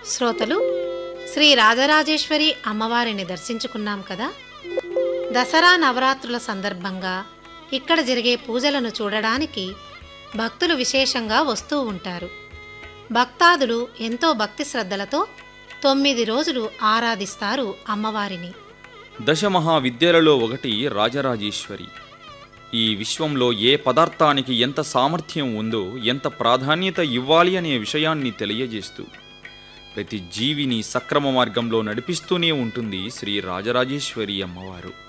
శ్రోతలు శ్రీ రాజరాజేశ్వరి అమ్మవారిని దర్శించుకున్నాం కదా దసరా నవరాత్రుల సందర్భంగా ఇక్కడ జరిగే పూజలను చూడడానికి భక్తులు విశేషంగా వస్తూ ఉంటారు భక్తాదులు ఎంతో భక్తి శ్రద్ధలతో తొమ్మిది రోజులు ఆరాధిస్తారు అమ్మవారిని దశమహావిద్యలలో ఒకటి రాజరాజేశ్వరి ఈ విశ్వంలో ఏ పదార్థానికి ఎంత సామర్థ్యం ఉందో ఎంత ప్రాధాన్యత ఇవ్వాలి అనే విషయాన్ని తెలియజేస్తూ ప్రతి జీవిని సక్రమ మార్గంలో నడిపిస్తూనే ఉంటుంది శ్రీ రాజరాజేశ్వరి అమ్మవారు